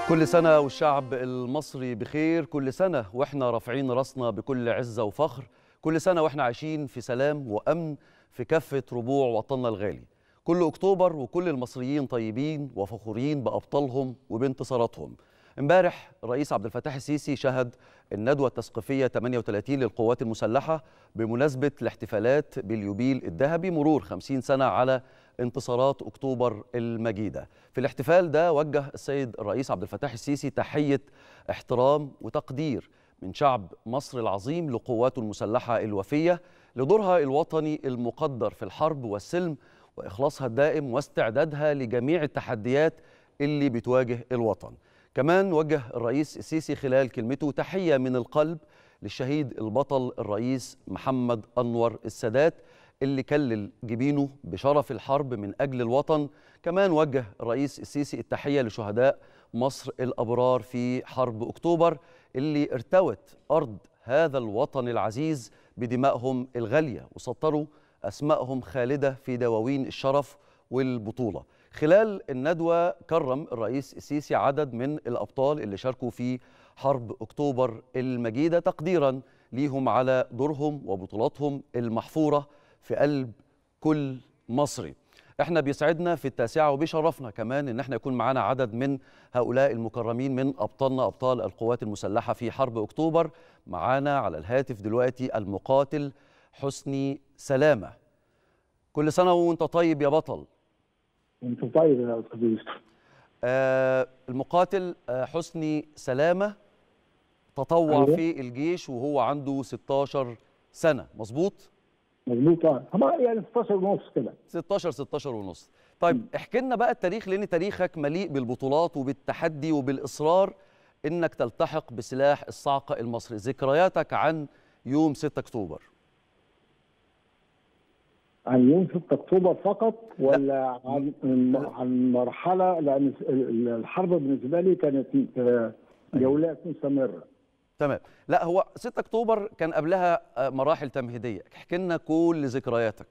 كل سنة والشعب المصري بخير كل سنة وإحنا رافعين راسنا بكل عزة وفخر كل سنة وإحنا عايشين في سلام وأمن في كافة ربوع وطننا الغالي كل أكتوبر وكل المصريين طيبين وفخورين بأبطالهم وبانتصاراتهم امبارح الرئيس عبد الفتاح السيسي شهد الندوة التثقيفية 38 للقوات المسلحة بمناسبة الاحتفالات باليوبيل الذهبي مرور 50 سنة على انتصارات أكتوبر المجيدة في الاحتفال ده وجه السيد الرئيس عبد الفتاح السيسي تحية احترام وتقدير من شعب مصر العظيم لقواته المسلحة الوفية لدورها الوطني المقدر في الحرب والسلم وإخلاصها الدائم واستعدادها لجميع التحديات اللي بتواجه الوطن كمان وجه الرئيس السيسي خلال كلمته تحية من القلب للشهيد البطل الرئيس محمد أنور السادات اللي كلل جبينه بشرف الحرب من أجل الوطن كمان وجه الرئيس السيسي التحية لشهداء مصر الأبرار في حرب أكتوبر اللي ارتوت أرض هذا الوطن العزيز بدمائهم الغالية وسطروا أسمائهم خالدة في دواوين الشرف والبطولة خلال الندوة كرم الرئيس السيسي عدد من الأبطال اللي شاركوا في حرب أكتوبر المجيدة تقديرا ليهم على دورهم وبطولاتهم المحفورة في قلب كل مصري احنا بيسعدنا في التاسعة وبيشرفنا كمان ان احنا يكون معانا عدد من هؤلاء المكرمين من ابطالنا ابطال القوات المسلحة في حرب اكتوبر معانا على الهاتف دلوقتي المقاتل حسني سلامة كل سنة وانت طيب يا بطل انت طيب يا استاذ يوسف آه المقاتل آه حسني سلامة تطوع أيوة. في الجيش وهو عنده 16 سنة مظبوط؟ مظبوط اه طبعا يعني 16 ونص كده 16 16 ونص طيب احكي لنا بقى التاريخ لان تاريخك مليء بالبطولات وبالتحدي وبالاصرار انك تلتحق بسلاح الصاعقه المصري ذكرياتك عن يوم 6 اكتوبر عن يوم 6 اكتوبر فقط ولا عن عن مرحله لان الحرب بالنسبه لي كانت آه، جولات مستمره تمام لا هو 6 اكتوبر كان قبلها آه، مراحل تمهيديه احكي لنا كل ذكرياتك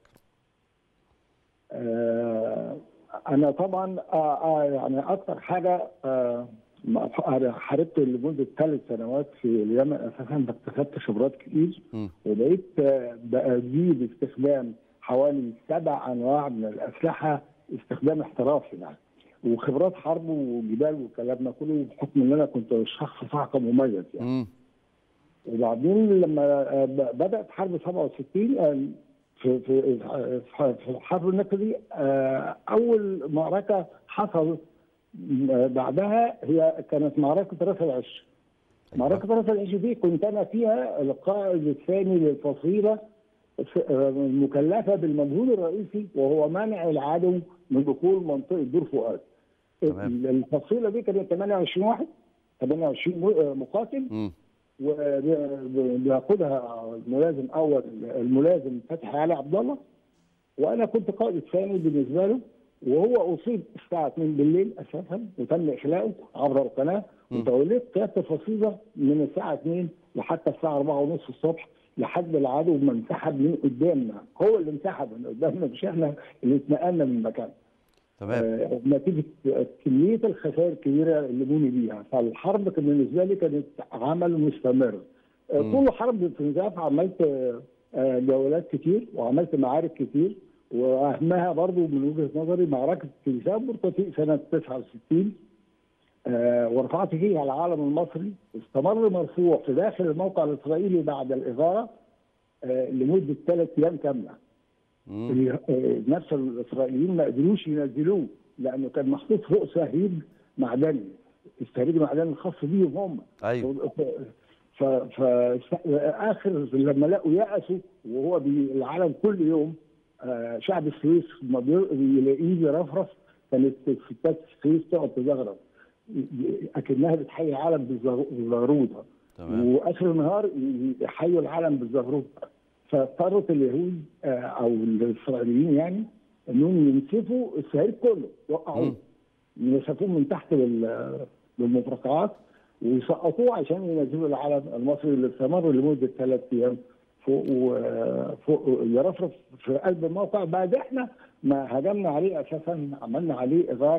آه، انا طبعا آه، آه، يعني اكثر حاجه آه، ما- أنا حاربت لمده ثلاث سنوات في اليمن اساسا اكتسبت خبرات كتير مم. وبقيت آه، بجيب استخدام حوالي سبع انواع من الاسلحه استخدام احترافي يعني وخبرات حرب وجبال والكلام ده كله بحكم ان انا كنت شخص صاعقه مميز يعني مم. وبعدين لما آه، ب- بدات حرب 67 آه، في في في في الحرب النكسه دي آه، اول معركه حصل آه، بعدها هي كانت معركه راس العش معركه راس العش دي كنت انا فيها القائد الثاني للفصيله ف- آه، المكلفه بالمجهود الرئيسي وهو منع العدو من دخول منطقه دور فؤاد تمام. الفصيله دي كانت 28 واحد 28 م- مقاتل مم. وبياخدها الملازم اول الملازم فتحي علي عبد الله وانا كنت قائد ثاني بالنسبه له وهو اصيب الساعه 2 بالليل اساسا وتم اخلاؤه عبر القناه مم. وتوليت قياده الفصيله من الساعه 2 لحتى الساعه 4 ونص الصبح لحد العدو ما انسحب من قدامنا هو اللي انسحب من قدامنا مش احنا اللي اتنقلنا من مكان تمام آه، نتيجه كميه الخسائر الكبيره اللي بني بيها فالحرب كان بالنسبه لي كانت عمل مستمر آه، مم. طول حرب الانزاف عملت آه، جولات كتير وعملت معارك كتير واهمها برضو من وجهه نظري معركه تلسان برتقال سنه 69 آه، ورفعت فيها العالم المصري استمر مرفوع في داخل الموقع الاسرائيلي بعد الاغاره آه، لمده ثلاث ايام كامله مم. ال- آه، نفس الاسرائيليين ما قدروش ينزلوه لانه كان محطوط فوق سهيد معدني السهيد المعدني الخاص بيهم هم ايوه ف ف اخر لما لقوا يأسوا وهو بي العالم كل يوم آه، شعب السويس ما بي- بيلاقيه بيرفرف كانت ستات السويس تقعد تزغرب اكنها بتحيي العالم بالزغ- بالزغروطه تمام واخر النهار يحيوا العالم بالزغروطه فاضطرت اليهود آه، او الاسرائيليين يعني انهم ينسفوا السهيل كله وقعوه ينسفوه من تحت بال- بالمفرقعات ويسقطوه عشان ينزلوا العلم المصري اللي استمر لمده ثلاث ايام فوق و- فوق يرفرف في قلب الموقع بعد احنا ما هجمنا عليه اساسا عملنا عليه اغاره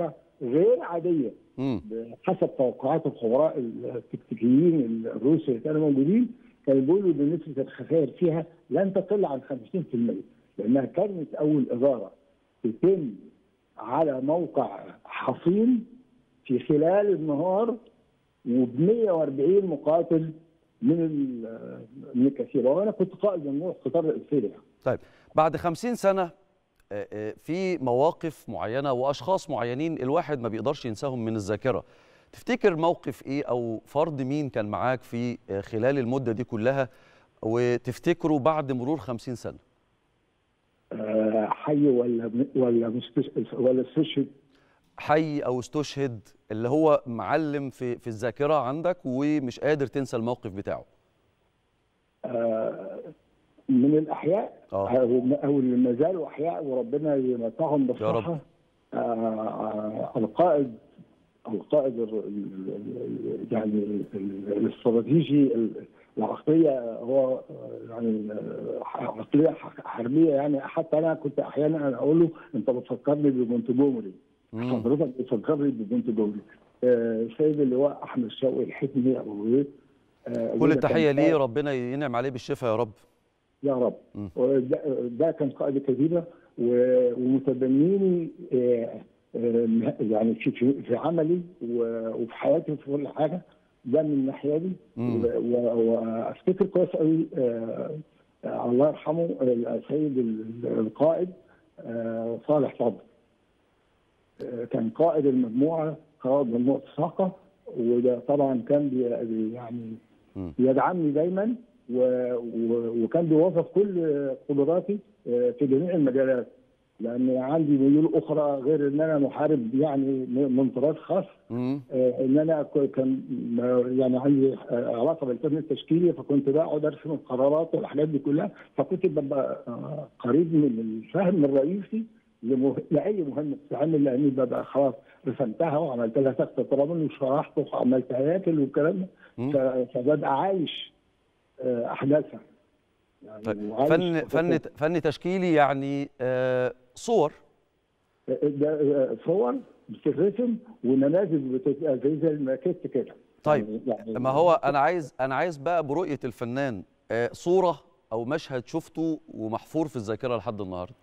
غير عاديه مم. حسب توقعات الخبراء التكتيكيين الروس اللي كانوا موجودين كانوا بيقولوا ان نسبه الخسائر فيها لن تقل عن 50% لانها كانت اول اداره تتم على موقع حصين في خلال النهار وب 140 مقاتل من ال- من الكثير وانا كنت قائد مجموعه قطار الاسيريا طيب بعد خمسين سنة آه، آه، في مواقف معينة وأشخاص معينين الواحد ما بيقدرش ينساهم من الذاكرة تفتكر موقف إيه أو فرد مين كان معاك في آه، خلال المدة دي كلها وتفتكره بعد مرور خمسين سنة آه، حي ولا ولا مستش- ولا استشهد حي أو استشهد اللي هو معلم في في الذاكرة عندك ومش قادر تنسى الموقف بتاعه آه، من الاحياء آه. او او اللي ما زالوا احياء وربنا يمتعهم يا بالصحه رب. آه، آه، القائد القائد ال- ال- ال- يعني ال- ال- الاستراتيجي ال- العقليه هو آه، يعني آه، عقليه ح- حربيه يعني حتى انا كنت احيانا اقول له انت بتفكرني بمونتجومري مم. حضرتك بتفكرني بمونتجومري آه، سيد اللواء احمد شوقي الحكمي ابو زيد آه، كل وده التحية كان ليه ربنا ينعم عليه بالشفاء يا رب يا رب مم. وده ده كان قائد الكتيبه و- ومتبنيني آه، آه، يعني في في في عملي و- وفي حياتي في كل حاجه ده من الناحيه دي مم. و- و- وافتكر كويس قوي آه، آه، الله يرحمه السيد ال- القائد آه، صالح فضل آه، كان قائد المجموعه قائد مجموعه الصاقه وده طبعا كان بي- بي- يعني مم. يدعمني دايما و- و- وكان بيوظف كل قدراتي آه، في جميع المجالات لان عندي ميول اخرى غير ان انا محارب يعني من من طراز خاص مم. آه، ان انا ك- كان م- يعني عندي آه، علاقه بالفن التشكيلي فكنت بقعد ارسم القرارات والحاجات دي كلها فكنت ببقى آه، قريب من الفهم الرئيسي لمه... لاي مهمه تتعمل لاني ببقى خلاص رسمتها وعملت لها تحت ترابل وشرحت وعملت هياكل والكلام ده مم. ف... فببقى عايش آه، احداثها يعني طيب وعايش فن فن فن تشكيلي يعني آه، صور ده آه، صور بتترسم ونماذج بتبقى زي زي الماكيت كده طيب يعني ما هو انا عايز انا عايز بقى برؤيه الفنان آه، صوره او مشهد شفته ومحفور في الذاكره لحد النهارده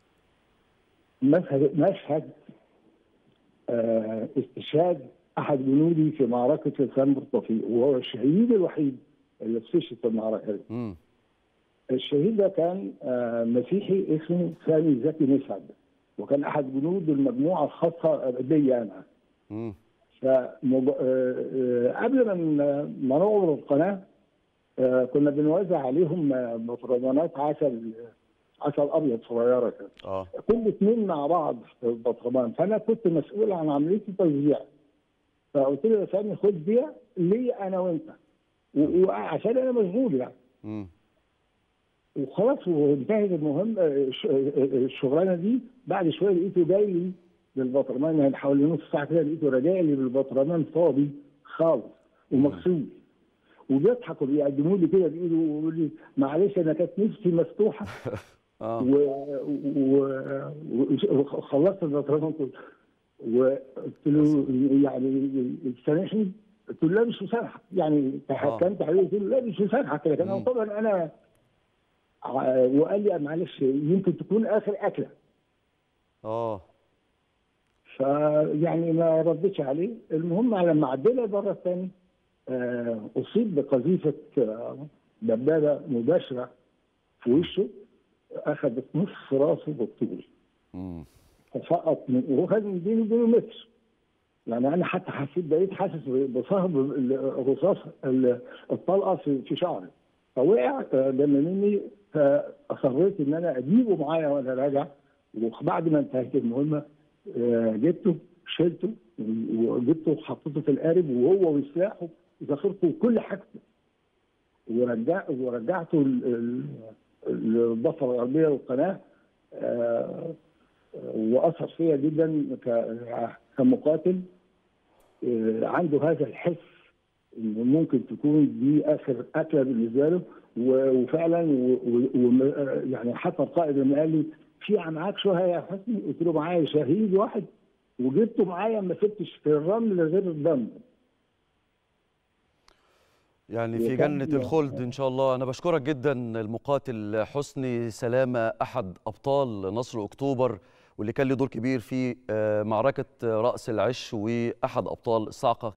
مشهد مشهد آه، استشهاد احد جنودي في معركه لسان برطفيق وهو الشهيد الوحيد اللي استشهد في المعركه دي. امم الشهيد ده كان آه، مسيحي اسمه سامي زكي مسعد وكان احد جنود المجموعه الخاصه بي انا. امم فمج... آه، آه، قبل ما ن- ما نعبر القناه آه، كنا بنوزع عليهم آه، بطرمانات عسل عسل ابيض صغيره كده. اه كل اثنين مع بعض في البطرمان فانا كنت مسؤول عن عمليه التوزيع فقلت له يا سامي خد دي لي انا وانت و- وعشان انا مشغول يعني امم وخلاص وانتهت المهم الش- الشغلانه دي بعد شويه لقيته جاي لي بالبطرمان يعني حوالي نص ساعه كده لقيته راجع لي بالبطرمان فاضي خالص ومغسول وبيضحك وبيقدموا لي كده بايده ويقول لي معلش انا كانت نفسي مفتوحه اه و... و... وخلصت البطرمان كله وقلت له يعني سامحني قلت له لا مش مسامحك يعني تحكمت عليه قلت له لا مش مسامحك لكن مم. أنا طبعا انا ع- وقال لي معلش يمكن تكون اخر اكله اه فيعني ما ردتش عليه المهم لما عدينا المره الثانيه آه، اصيب بقذيفه آه، دبابه مباشره في وشه اخذت نصف راسه بالطول امم فسقط من وهو كان من بيني وبينه متر يعني انا حتى حسيت بقيت حاسس بصهب الرصاص ال- الطلقه في في شعري فوقع آه، دم مني فاصريت ان انا اجيبه معايا وانا راجع وبعد ما انتهت المهمه آه، جبته شلته وجبته وحطيته في القارب وهو وسلاحه وذخيرته وكل حاجته ورجع ورجعته ال- ال- الضفه الغربيه والقناه آه، واثر فيا جدا ك- كمقاتل آه، عنده هذا الحس انه ممكن تكون دي اخر اكله بالنسبه له و- وفعلا و- و- وم- آه، يعني حتى القائد لما قال لي في معاك شهى يا حسني قلت له معايا شهيد واحد وجبته معايا ما سبتش في الرمل غير الدم يعني في وكان- جنة الخلد إن شاء الله أنا بشكرك جدا المقاتل حسني سلامة أحد أبطال نصر أكتوبر واللي كان له دور كبير في آه، معركة رأس العش وأحد أبطال الصاعقة